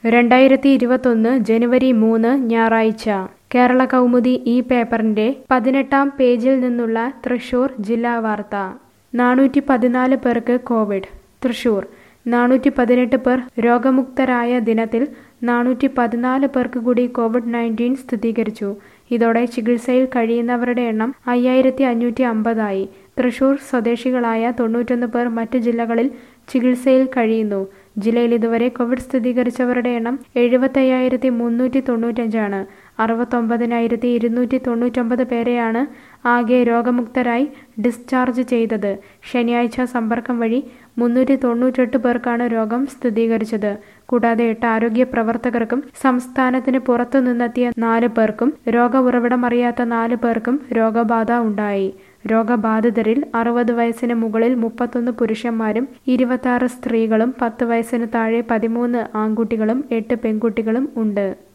രണ്ടായിരത്തി ഇരുപത്തൊന്ന് ജനുവരി മൂന്ന് ഞായറാഴ്ച കേരള കൗമുദി ഈ പേപ്പറിന്റെ പതിനെട്ടാം പേജിൽ നിന്നുള്ള തൃശൂർ ജില്ലാ വാർത്ത നാനൂറ്റി പതിനാല് പേർക്ക് കോവിഡ് തൃശൂർ നാനൂറ്റി പതിനെട്ട് പേർ രോഗമുക്തരായ ദിനത്തിൽ നാനൂറ്റി പതിനാല് പേർക്ക് കൂടി കോവിഡ് നയൻറ്റീൻ സ്ഥിരീകരിച്ചു ഇതോടെ ചികിത്സയിൽ കഴിയുന്നവരുടെ എണ്ണം അയ്യായിരത്തി അഞ്ഞൂറ്റി അമ്പതായി തൃശൂർ സ്വദേശികളായ തൊണ്ണൂറ്റൊന്ന് പേർ മറ്റു ജില്ലകളിൽ ചികിത്സയിൽ കഴിയുന്നു ജില്ലയിൽ ഇതുവരെ കോവിഡ് സ്ഥിരീകരിച്ചവരുടെ എണ്ണം എഴുപത്തയ്യായിരത്തി മുന്നൂറ്റി തൊണ്ണൂറ്റഞ്ചാണ് അറുപത്തൊമ്പതിനായിരത്തി ഇരുന്നൂറ്റി തൊണ്ണൂറ്റൊമ്പത് പേരെയാണ് ആകെ രോഗമുക്തരായി ഡിസ്ചാർജ് ചെയ്തത് ശനിയാഴ്ച സമ്പർക്കം വഴി മുന്നൂറ്റി തൊണ്ണൂറ്റെട്ട് പേർക്കാണ് രോഗം സ്ഥിരീകരിച്ചത് കൂടാതെ എട്ട് ആരോഗ്യ പ്രവർത്തകർക്കും സംസ്ഥാനത്തിന് പുറത്തു നിന്നെത്തിയ നാല് പേർക്കും രോഗ ഉറവിടം അറിയാത്ത നാല് പേർക്കും രോഗബാധ ഉണ്ടായി രോഗബാധിതരിൽ അറുപത് വയസ്സിന് മുകളിൽ മുപ്പത്തൊന്ന് പുരുഷന്മാരും ഇരുപത്തി സ്ത്രീകളും പത്ത് വയസ്സിന് താഴെ പതിമൂന്ന് ആൺകുട്ടികളും എട്ട് പെൺകുട്ടികളും ഉണ്ട്